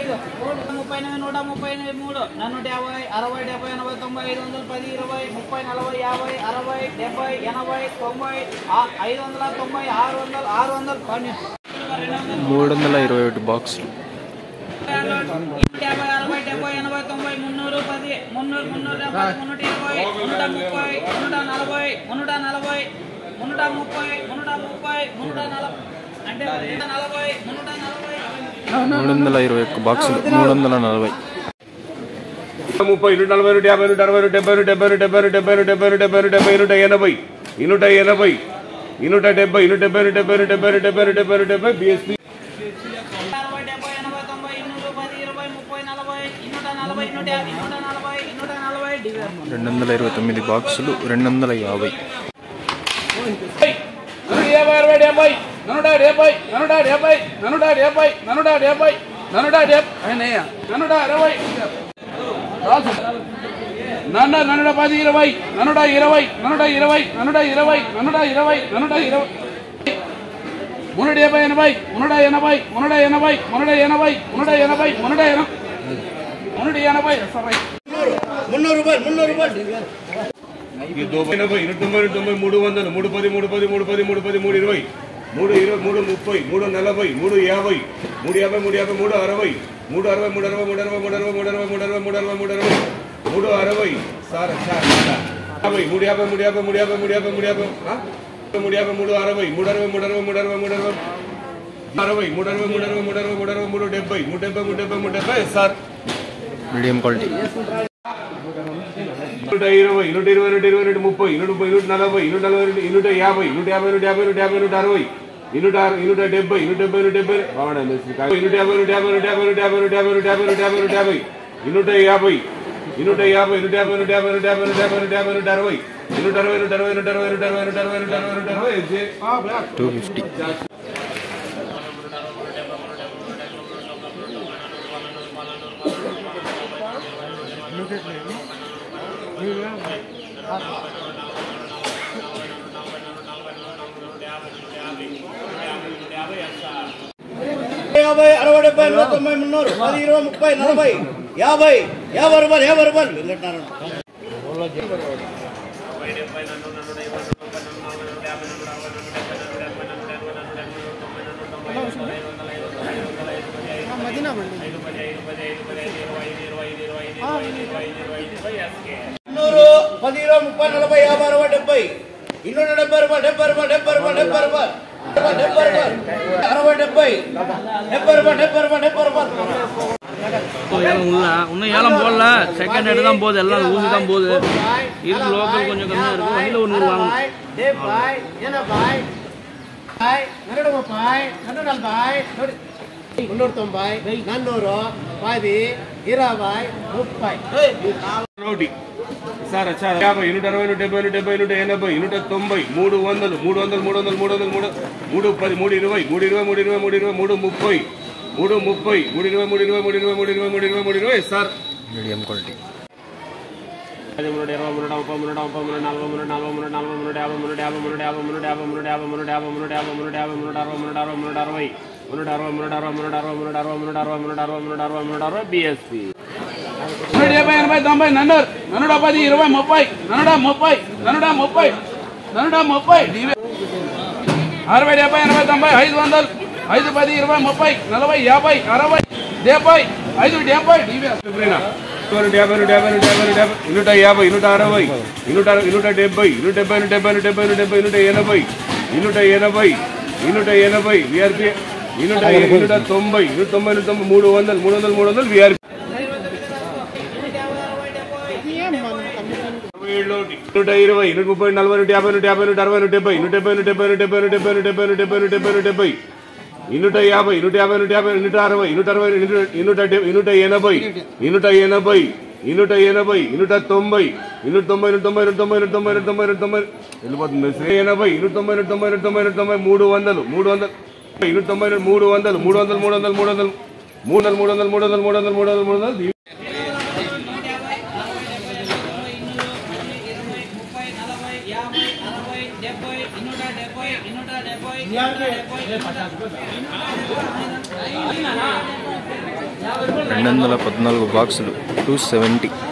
ముప్పై ఎనిమిది నూట ముప్పై ఎనిమిది మూడు నూట యాభై అరవై డెబ్బై ఎనభై తొంభై ఐదు వందల పది ఇరవై ముప్పై నలభై యాభై అరవై డెబ్బై ఎనభై తొంభై ఆ- ఐదు వందల తొంభై ఆరు వందలు ఆరు వందలు పన్నెండు మూడు వందల ఇరవై ఒకటి బాక్సులు యాభై అరవై డెబ్బై ఎనభై తొంభై మున్నూరు పది మున్నూరు మున్నూరు డెబ్బై మున్నూట ఇరవై మున్నూట ముప్పై మున్నూట నలభై మున్నూట నలభై మున్నూట ముప్పై మున్నూట ముప్పై మున్నూట నలభై అంటే మున్నూట నలభై మున్నూట నలభై మూడు వందల ఇరవై ఒక్క బాక్సులు మూడు వందల నలభై ముప్పై నూట నలభై నూట యాభై నూట అరవై నూట డెబ్బై నూట డెబ్బై నూట డెబ్బై నూట డెబ్బై నూట డెబ్బై నూట డెబ్బై నూట డెబ్బై నూట ఎనభై నూట ఎనభై నూట డెబ్బై నూట డెబ్బై నూట డెబ్బై నూట డెబ్బై నూట డెబ్బై నూట డెబ్బై నూట డెబ్బై బిఎస్పీ అరవై డెబ్బై ఎనభై తొంభై ఇన్నూరు పది ఇరవై ముప్పై నలభై ఇన్నూట నలభై ఇన్నూట యాభై ఇన్నూట నలభై ఇన్నూట నలభై డివైడ్ రెండు వందల ఇరవై తొమ్మిది బాక్సులు రెండు వందల యాభై యాభై అరవై డెబ్బై నూట డెబ్బై నూట డెబ్బై నూట డెబ్బై నూట డెబ్బై నూట డెబ్బై నూట అరవై నన్న నన్నుడ పది ఇరవై నన్నుడ ఇరవై నన్నుడ ఇరవై నన్నుడ ఇరవై నన్నుడ ఇరవై నన్నుడ ఇరవై మునుడ డెబ్బై ఎనభై మునుడ ఎనభై మునుడ ఎనభై మునుడ ఎనభై మునుడ ఎనభై మునుడ ఎనభై మునుడ ఎనభై సరే ఈ తొంభై ఎనభై నూట తొంభై నూట తొంభై మూడు వందలు మూడు పది మూడు పది మూడు పది మూడు పది మూడు ఇరవై మూడు ఇరవై మూడు ముప్పై మూడు నలభై మూడు యాభై మూడు యాభై మూడు యాభై మూడు అరవై మూడు అరవై మూడు అరవై మూడు అరవై మూడు అరవై మూడు అరవై మూడు అరవై మూడు అరవై మూడు అరవై మూడు అరవై సార్ సార్ యాభై మూడు యాభై మూడు యాభై మూడు యాభై మూడు యాభై మూడు యాభై ఆ? మూడు యాభై మూడు అరవై మూడు అరవై మూడు అరవై మూడు అరవై మూడు అరవై అరవై మూడు అరవై మూడు అరవై మూడు అరవై మూడు అరవై మూడు డెబ్బై మూడు డెబ్బై మూడు డెబ్బై మూడు డెబ్బై సార్ మీడియం క్వాలిటీ నూట ఇరవై నూట ఇరవై నూట ఇరవై నూట ముప్పై నూట ముప్పై నూట నలభై నూట నలభై నూట నూట యాభై నూట యాభై నూట యాభై నూట యాభై నూట అరవై నూట అరవై నూట డెబ్బై నూట డెబ్బై నూట డెబ్బై బాగుండండి నూట యాభై నూట యాభై నూట యాభై నూట యాభై నూట యాభై నూట యాభై నూట యాభై నూట యాభై నూట యాభై నూట యాభై నూట యాభై నూట యాభై నూట యాభై నూట యాభై నూట యాభై నూట అరవై నూట అరవై నూట అరవై నూట అరవై నూట అరవై నూట అరవై నూట అరవై నూట అరవై టూ ఫిఫ్టీ యాభై అరవై డెబ్బై ఎనభై తొంభై మున్నూరు పది ఇరవై ముప్పై నలభై యాభై యాభై రూపాయలు యాభై రూపాయలు వెంకటనారాయణ మున్నూరు పది ఇరవై ముప్పై నలభై యాభై అరవై డెబ్బై ఇన్నూట డెబ్బై రూపాయలు డెబ్బై రూపాయలు డెబ్బై రూపాయలు డెబ్బై రూపాయలు డెబ్బై రూపాయలు అరవై డెబ్బై డెబ్బై ரூபாய் டெப்பர் ரூபாய் டெப்பர் ரூபாய் ஏலம் உள்ள இன்னும் ஏலம் போடல செகண்ட் ஹேண்ட் தான் போகுது எல்லாம் ஊசி தான் போகுது இருக்கு லோக்கல் கொஞ்சம் கம்மியாக இருக்கு வண்டியில் ஒரு நூறு வாங்கணும் డెబ్బై ఎనభై నూట ముప్పై నూట నలభై మున్నూట తొంభై నన్నూరు పది ఇరవై ముప్పై ఒకటి సార్ సార్ యాభై నూట అరవై నూట డెబ్బై నూట డెబ్బై నూట ఎనభై నూట తొంభై మూడు వందలు మూడు వందలు మూడు వందలు మూడు వందలు మూడు మూడు పది మూడు ఇరవై మూడు ఇరవై మూడు ఇరవై మూడు ఇరవై మూడు ముప్పై మూడు ముప్పై మూడు ఇరవై మూడు ఇరవై మూడు ఇరవై మూడు ఇరవై మూడు ఇరవై మూడు ఇరవై సార్ మీడియం క్వాలిటీ మూడు ఇరవై మూడు ముప్పై మూడు ముప్పై మూడు నలభై మూడు నలభై మూడు నలభై మూడు యాభై మూడు యాభై మూడు యాభై మూడు యాభై మూడు యాభై మూడు యాభై మూడు యాభై మూడు యాభై మూడు అరవై మూడు అరవై మూడు అరవై మూడు అరవై మూడు అరవై మూడు అరవై మూడు అరవై మూడు అరవై మూడు అరవై మూడు అరవై మూడు అరవై బిఎస్పి నూట డెబ్బై ఎనభై తొంభై నన్నూరు నన్నుడ పది ఇరవై ముప్పై నన్నుడ ముప్పై నన్నుడ ముప్పై నన్నుడ ముప్పై డివే అరవై డెబ్బై ఎనభై తొంభై ఐదు వందలు ఐదు పది ఇరవై ముప్పై నలభై యాభై అరవై డెబ్బై ఐదు డెబ్బై డివే నూట యాభై నూట యాభై నూట యాభై నూట యాభై నూట యాభై నూట అరవై నూట నూట డెబ్బై నూట డెబ్బై నూట డెబ్బై నూట డెబ్బై నూట డెబ్బై నూట ఎనభై నూట ఎనభై నూట ఎనభై విఆర్పి నూట నూట తొంభై నూట తొంభై నూట తొంభై మూడు వందలు మూడు వందలు మూడు వందలు విఆర్పి నూట ఇరవై నూట ముప్పై నలభై నూట యాభై నూట యాభై నూట అరవై నూట డెబ్బై నూట డెబ్బై నూట డెబ్బై నూట డెబ్బై నూట డెబ్బై నూట డెబ్బై నూట డెబ్బై నూట డెబ్బై నూట డెబ్బై నూట యాభై నూట యాభై నూట యాభై నూట అరవై నూట అరవై నూట నూట ఎనభై నూట ఎనభై నూట ఎనభై నూట తొంభై నూట తొంభై నూట తొంభై నూట తొంభై నూట తొంభై నూట తొంభై నూట తొంభై వెళ్ళిపోతుంది శ్రీ ఎనభై నూట తొంభై నూట తొంభై నూట తొంభై నూట తొంభై మూడు వందలు మూడు వందలు నూట తొంభై నూట మూడు వందలు మూడు వందలు మూడు వందలు మూడు వందలు మూడు వందలు మూడు వందలు మూడు వందలు మూడు వందలు మూడు వందలు మూడు వందలు ముప్పై నలభై యాభై అరవై డెబ్బై ఇన్నూట డెబ్బై ఇన్నూట డెబ్బై ఇన్నూట డెబ్బై రెండు వందల పద్నాలుగు బాక్సులు టూ సెవెంటీ